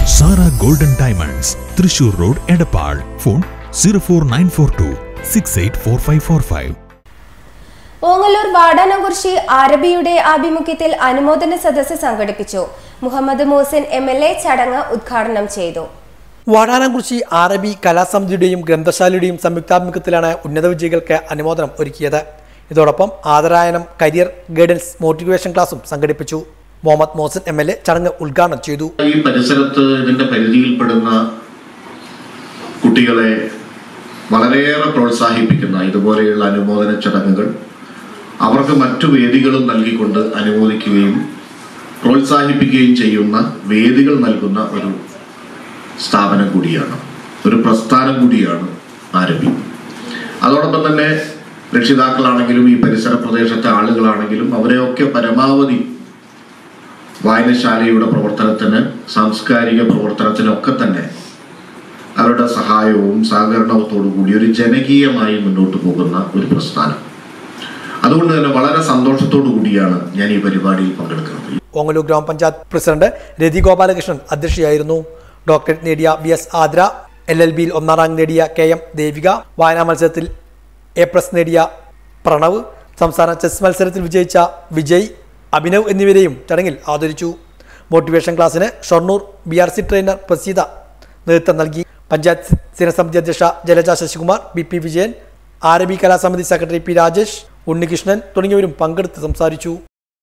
Sara golden diamonds Thrissur road Edappal phone zero four nine four two six eight four five four five Ongallur Vadanakurissi അറബിയുടെ ആഭിമുഖ്യത്തിൽ അനുമോദന സദസ്സ് സംഘടിപ്പിച്ചു Muhammad Mohsin M L A ചടങ്ങ് ഉദ്ഘാടനം ചെയ്തു വാടാനംകുറിശി അറബി കലാസമിതിയുടെയും ഗ്രന്ഥശാലയുടെയും സംയുക്താഭിമുഖ്യത്തിലാണ് ഉന്നത വിജയികൾക്ക് അനുമോദനം ഒരുക്കിയത് ഇതോടൊപ്പം ആദരായനം കരിയർ ഗൈഡൻസ് മോട്ടിവേഷൻ ക്ലാസും സംഘടിപ്പിച്ചു Muhammad Mohsin M L A ചടങ്ങ് ഉദ്ഘാടനം ചെയ്തു ഈ പരിസരത്ത് ഇതിന്റെ പരിധിയിൽപ്പെടുന്ന കുട്ടികളെ വളരെയേറെ പ്രോത്സാഹിപ്പിക്കുന്ന ഇതുപോലെയുള്ള അനുമോദന ചടങ്ങുകൾ അവർക്ക് മറ്റു വേദികളും നൽകിക്കൊണ്ട് അനുമോദിക്കുകയും പ്രോത്സാഹിപ്പിക്കുകയും ചെയ്യുന്ന വേദികൾ നൽകുന്ന ഒരു സ്ഥാപനം കൂടിയാണ് ഒരു പ്രസ്ഥാനം കൂടിയാണ് ആരംഭി അതോടൊപ്പം തന്നെ രക്ഷിതാക്കളാണെങ്കിലും ഈ പരിസര പ്രദേശത്തെ ആളുകളാണെങ്കിലും അവരെയൊക്കെ പരമാവധി വായനശാലയുടെ പ്രവർത്തനത്തിന് സാംസ്കാരിക പ്രവർത്തനത്തിനൊക്കെ തന്നെ അവരുടെ സഹായവും സഹകരണത്തോടു കൂടി ഒരു ജനകീയമായി മുന്നോട്ട് പോകുന്ന ഒരു പ്രസ്ഥാനം അതുകൊണ്ട് തന്നെ വളരെ സന്തോഷത്തോടു കൂടിയാണ് ഞാൻ ഈ പരിപാടിയിൽ പങ്കെടുക്കുന്നത് ഓങ്ങല്ലൂർ ഗ്രാമപഞ്ചായത്ത് പ്രസിഡന്റ് രതി ഗോപാലകൃഷ്ണൻ അധ്യക്ഷയായിരുന്നു ഡോക്ടറേറ്റ് നേടിയ B S Adra L L ബിയിൽ ഒന്നാം റാങ്ക് നേടിയ കെ എം ദേവിക വായനാ മത്സരത്തിൽ എ പ്ലസ് നേടിയ പ്രണവ് സംസ്ഥാന ചെസ് മത്സരത്തിൽ വിജയിച്ച വിജയ് അഭിനവ് എന്നിവരെയും ചടങ്ങിൽ ആദരിച്ചു മോട്ടിവേഷൻ ക്ലാസ്സിന് Shoranur B R C trainer Praseetha നേതൃത്വം നൽകി പഞ്ചായത്ത് സ്ഥിരസമിതി അധ്യക്ഷ ജലജ ശശികുമാർ ബി പി വിജയൻ ആരബി കലാസമിതി സെക്രട്ടറി പി രാജേഷ് ഉണ്ണികൃഷ്ണൻ തുടങ്ങിയവരും പങ്കെടുത്ത് സംസാരിച്ചു